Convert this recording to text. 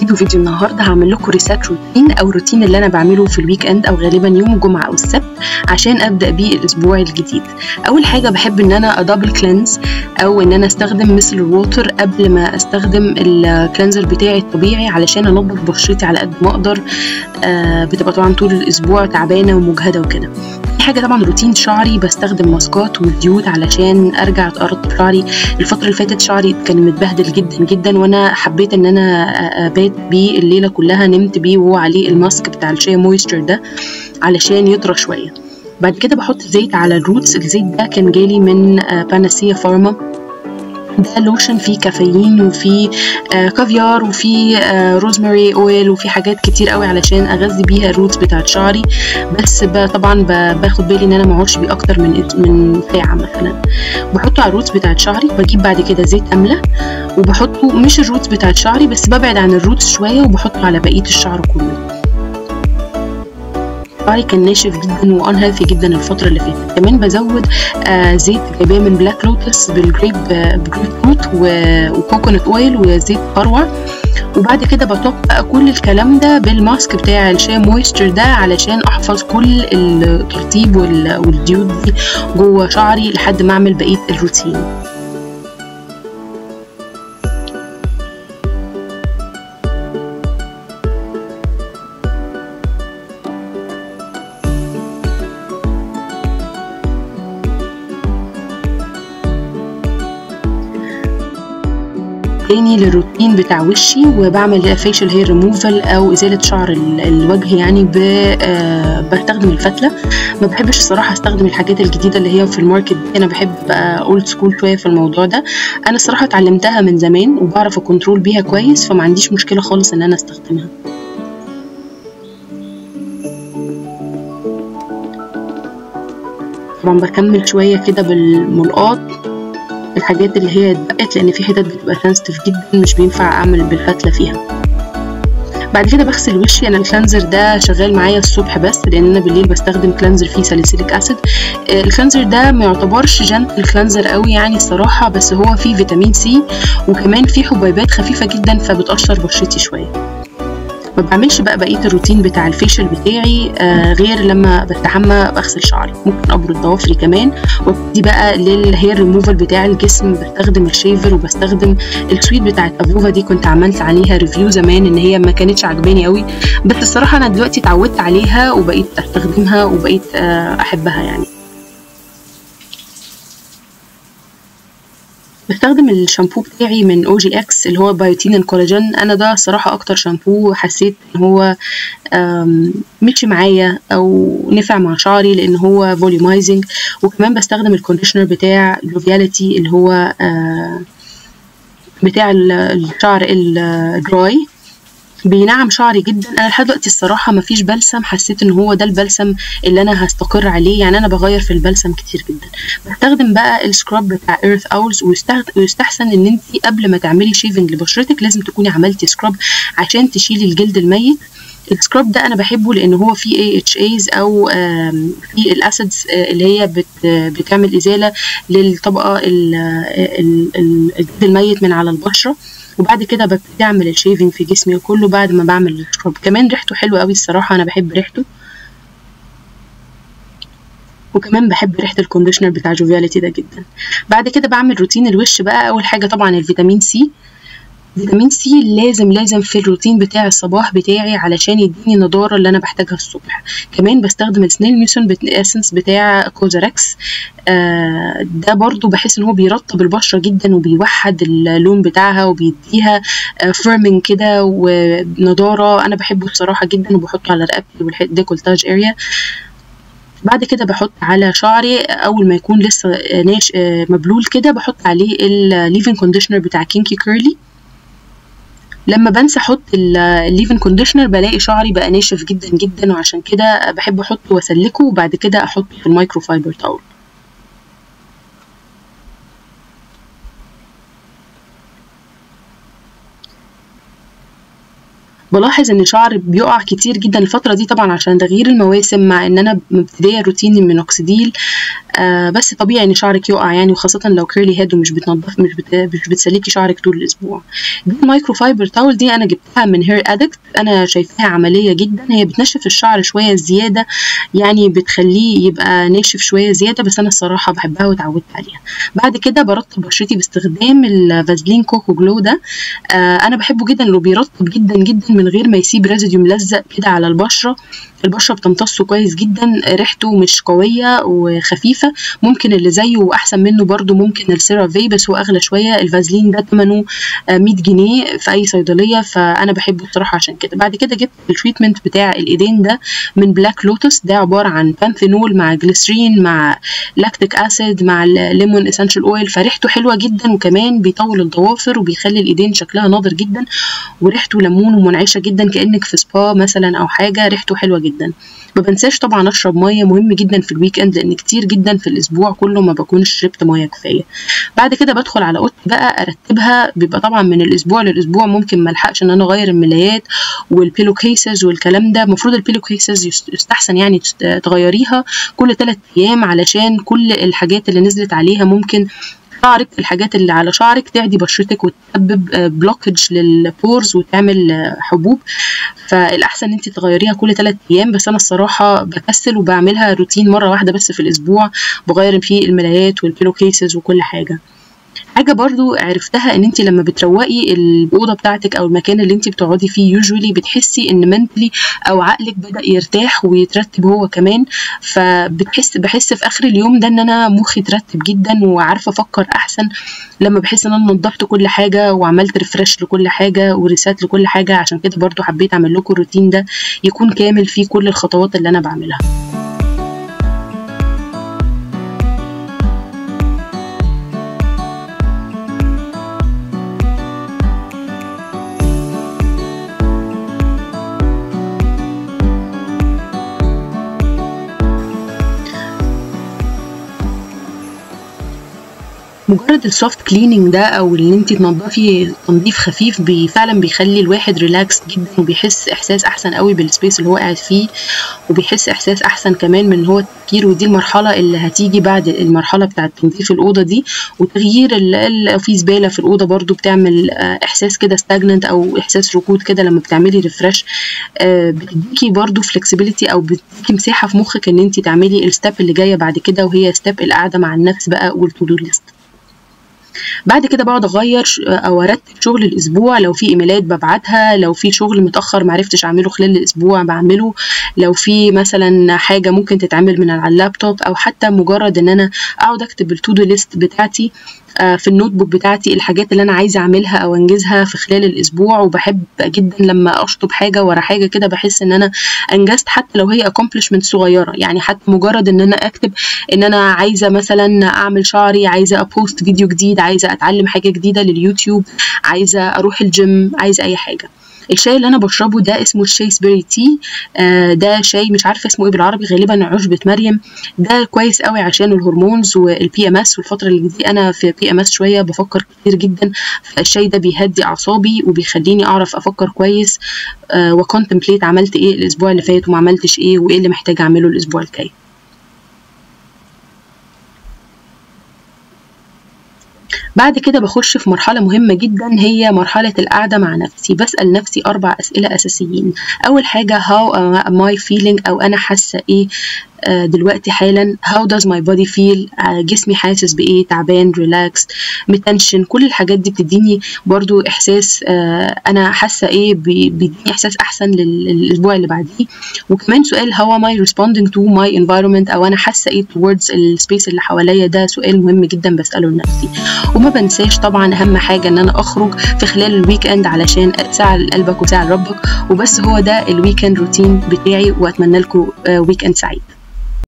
فيديو فيديو النهارده هعمل لكم ريسات روتين او روتين اللي انا بعمله في الويك اند او غالبا يوم الجمعه او السبت عشان ابدا بيه الاسبوع الجديد اول حاجه بحب ان انا ادبل كلينز او ان انا استخدم مثل الووتر قبل ما استخدم الكلينزر بتاعي الطبيعي علشان انضف بشرتي على قد ما اقدر آه بتبقى طبعا طول الاسبوع تعبانه ومجهده وكده حاجه طبعا روتين شعري بستخدم ماسكات وزيوت علشان ارجع ارطب شعري الفتره اللي فاتت شعري كان متبهدل جدا جدا وانا حبيت ان انا ابات بيه الليله كلها نمت بيه وهو عليه الماسك بتاع الشيا مويستر ده علشان يطرى شويه بعد كده بحط زيت على الروتس الزيت ده كان جالي من باناسيا فارما ده لوشن فيه كافيين وفيه آه كافيار وفيه آه روزماري اويل وفيه حاجات كتير قوي علشان اغذي بيها الروتس بتاعت شعري بس طبعا باخد بالي ان انا ما اقعدش بيه اكتر من من ساعه مثلا بحطه على الروتس بتاعت شعري بجيب بعد كده زيت امله وبحطه مش الروتس بتاعت شعري بس ببعد عن الروتس شويه وبحطه على بقيه الشعر كله شعري كان ناشف جدا وان هيلثي جدا الفتره اللي فاتت كمان بزود آه زيت جايباه من بلاك لوتس بالجريب آه بجريب فروت وكوكونات اويل وزيت قروع وبعد كده بطبق بقى كل الكلام ده بالماسك بتاع الشيا مويستر ده علشان احفظ كل الترطيب والديود دي جوه شعري لحد ما اعمل بقيه الروتين تاني للروتين بتاع وشي وبعمل فيشل هير ريموفال او ازاله شعر الوجه يعني آه بستخدم الفتله ما بحبش الصراحه استخدم الحاجات الجديده اللي هي في الماركت انا بحب بقى اولد سكول شويه في الموضوع ده انا الصراحه اتعلمتها من زمان وبعرف اكنترول بيها كويس فما عنديش مشكله خالص ان انا استخدمها طبعا بكمل شويه كده بالملقاط الحاجات اللي هي اتبقت لان في حتت بتبقى سنسيتيف جدا مش بينفع اعمل بالفتله فيها بعد كده بغسل وشي انا الكلانزر ده شغال معايا الصبح بس لان انا بالليل بستخدم كلانزر فيه ساليسيليك اسيد الكلانزر ده ما يعتبرش جنتل كلانزر قوي يعني الصراحه بس هو فيه فيتامين سي وكمان فيه حبيبات خفيفه جدا فبتقشر بشرتي شويه ما بعملش بقى بقيه الروتين بتاع الفيشل بتاعي آه غير لما بستحمى بغسل شعري ممكن ابرد ضوافري كمان وابتدي بقى للهير ريموفال بتاع الجسم بستخدم الشيفر وبستخدم السويت بتاعت افوفا دي كنت عملت عليها ريفيو زمان ان هي ما كانتش عجباني قوي بس الصراحه انا دلوقتي اتعودت عليها وبقيت استخدمها وبقيت آه احبها يعني بستخدم الشامبو بتاعي من او جي اكس اللي هو بايوتين كولاجين انا ده الصراحه اكتر شامبو حسيت ان هو مشي معايا او نفع مع شعري لان هو فوليومايزنج وكمان بستخدم الكونديشنر بتاع جوفياليتي اللي هو بتاع الشعر الدراي بينعم شعري جدا انا لحد دلوقتي الصراحه مفيش بلسم حسيت ان هو ده البلسم اللي انا هستقر عليه يعني انا بغير في البلسم كتير جدا بستخدم بقى السكراب بتاع ايرث اولز ويستحسن ان انت قبل ما تعملي شيفنج لبشرتك لازم تكوني عملتي سكراب عشان تشيلي الجلد الميت السكراب ده انا بحبه لان هو فيه اي اتش ايز او في الاسيدز اللي هي بت بتعمل ازاله للطبقه الجلد الميت من على البشره وبعد كده ببتدي اعمل الشيفنج في جسمي كله بعد ما بعمل السكراب كمان ريحته حلوه قوي الصراحه انا بحب ريحته وكمان بحب ريحه الكونديشنر بتاع جوفياليتي ده جدا بعد كده بعمل روتين الوش بقى اول حاجه طبعا الفيتامين سي فيتامين سي لازم لازم في الروتين بتاع الصباح بتاعي علشان يديني النضاره اللي انا بحتاجها الصبح كمان بستخدم السنيل ميوسن بت... اسنس بتاع كوزاركس آه ده برضو بحس ان هو بيرطب البشره جدا وبيوحد اللون بتاعها وبيديها آه فيرمنج كده ونضاره انا بحبه الصراحه جدا وبحطه على رقبتي والديكولتاج اريا بعد كده بحط على شعري اول ما يكون لسه ناش مبلول كده بحط عليه الليفنج كونديشنر بتاع كينكي كيرلي لما بنسى احط الليفن كونديشنر بلاقي شعري بقى ناشف جدا جدا وعشان كده بحب احطه واسلكه وبعد كده احطه في المايكرو فايبر تاول بلاحظ ان شعري بيقع كتير جدا الفتره دي طبعا عشان تغيير المواسم مع ان انا مبتديه روتيني من اوكسيديل آه بس طبيعي ان شعرك يقع يعني وخاصه لو كيرلي هيد ومش بتنضف مش, بت... مش بتسلكي شعرك طول الاسبوع دي المايكرو فايبر تاول دي انا جبتها من هير ادكت انا شايفاها عمليه جدا هي بتنشف الشعر شويه زياده يعني بتخليه يبقى ناشف شويه زياده بس انا الصراحه بحبها واتعودت عليها بعد كده برطب بشرتي باستخدام الفازلين كوكو جلو ده آه انا بحبه جدا لانه بيرطب جدا جدا من غير ما يسيب ريزيديو ملزق كده على البشره البشره بتمتصه كويس جدا ريحته مش قويه وخفيفه ممكن اللي زيه واحسن منه برده ممكن السيرافي بس هو اغلى شويه الفازلين ده ثمنه 100 جنيه في اي صيدليه فانا بحبه بصراحه عشان كده بعد كده جبت التريتمنت بتاع الايدين ده من بلاك لوتس ده عباره عن بانثينول مع جليسرين مع لاكتيك اسيد مع الليمون اسينشال اويل فريحته حلوه جدا وكمان بيطول الضوافر وبيخلي الايدين شكلها ناضر جدا وريحته ليمون ومنعشه جدا كانك في سبا مثلا او حاجه ريحته حلوه جدا ما بنساش طبعا اشرب ميه مهم جدا في الويك اند لان كتير جدا في الاسبوع كله ما بكونش شربت ميه كفايه بعد كده بدخل على اوضتي بقى ارتبها بيبقى طبعا من الاسبوع للاسبوع ممكن ما الحقش ان انا اغير الملايات والبيلو كيسز والكلام ده المفروض البيلو كيسز يستحسن يعني تغيريها كل 3 ايام علشان كل الحاجات اللي نزلت عليها ممكن شعرك الحاجات اللي على شعرك تعدي بشرتك وتسبب بلوكج للبورز وتعمل حبوب فالاحسن ان انت تغيريها كل 3 ايام بس انا الصراحه بكسل وبعملها روتين مره واحده بس في الاسبوع بغير فيه الملايات والبيلو كيسز وكل حاجه حاجه برضو عرفتها ان انت لما بتروقي الاوضه بتاعتك او المكان اللي انت بتقعدي فيه يوجولي بتحسي ان منتلي او عقلك بدا يرتاح ويترتب هو كمان فبتحس بحس في اخر اليوم ده ان انا مخي اترتب جدا وعارفه افكر احسن لما بحس ان انا نظفت كل حاجه وعملت ريفرش لكل حاجه وريسات لكل حاجه عشان كده برضو حبيت اعمل لكم الروتين ده يكون كامل فيه كل الخطوات اللي انا بعملها مجرد السوفت كليننج ده او ان انت تنضفي تنظيف خفيف بي فعلا بيخلي الواحد ريلاكس جدا وبيحس احساس احسن قوي بالسبيس اللي هو قاعد فيه وبيحس احساس احسن كمان من هو التفكير ودي المرحله اللي هتيجي بعد المرحله بتاعه تنظيف الاوضه دي وتغيير ال في زباله في الاوضه برضو بتعمل احساس كده ستاجننت او احساس ركود كده لما بتعملي ريفرش بتديكي برضو فلكسبيليتي او بتديكي مساحه في مخك ان انت تعملي الستep اللي جايه بعد كده وهي ستيب القعده مع النفس بقى والتو دو ليست بعد كده بقعد اغير او ارتب شغل الاسبوع لو في ايميلات ببعتها لو في شغل متاخر معرفتش اعمله خلال الاسبوع بعمله لو في مثلا حاجه ممكن تتعمل من على اللابتوب او حتى مجرد ان انا اقعد اكتب التو دو ليست بتاعتي في النوت بوك بتاعتي الحاجات اللي انا عايزه اعملها او انجزها في خلال الاسبوع وبحب جدا لما اشطب حاجه ورا حاجه كده بحس ان انا انجزت حتى لو هي accomplishment صغيره يعني حتى مجرد ان انا اكتب ان انا عايزه مثلا اعمل شعري عايزه ابوست فيديو جديد عايزه اتعلم حاجه جديده لليوتيوب عايزه اروح الجيم عايزه اي حاجه الشاي اللي انا بشربه ده اسمه الشاي سبيري تي آه ده شاي مش عارفه اسمه ايه بالعربي غالبا عشبه مريم ده كويس قوي عشان الهرمونز والبي ام اس والفتره اللي دي انا في بي ام اس شويه بفكر كتير جدا فالشاي ده بيهدي اعصابي وبيخليني اعرف افكر كويس آه وكونتمبليت عملت ايه الاسبوع اللي فات وما عملتش ايه وايه اللي محتاجه اعمله الاسبوع الجاي بعد كده بخش في مرحلة مهمة جدا هي مرحلة القعدة مع نفسي بسأل نفسي أربع أسئلة أساسيين أول حاجة how am I feeling أو أنا حاسة إيه دلوقتي حالا how does my body feel جسمي حاسس بايه تعبان ريلاكس متنشن كل الحاجات دي بتديني برضو احساس انا حاسه ايه بيديني احساس احسن للاسبوع اللي بعديه وكمان سؤال how am I responding to my environment او انا حاسه ايه towards السبيس اللي حواليا ده سؤال مهم جدا بساله لنفسي وما بنساش طبعا اهم حاجه ان انا اخرج في خلال الويك اند علشان ساعه لقلبك وساعه لربك وبس هو ده الويك اند روتين بتاعي واتمنى لكم ويك اند سعيد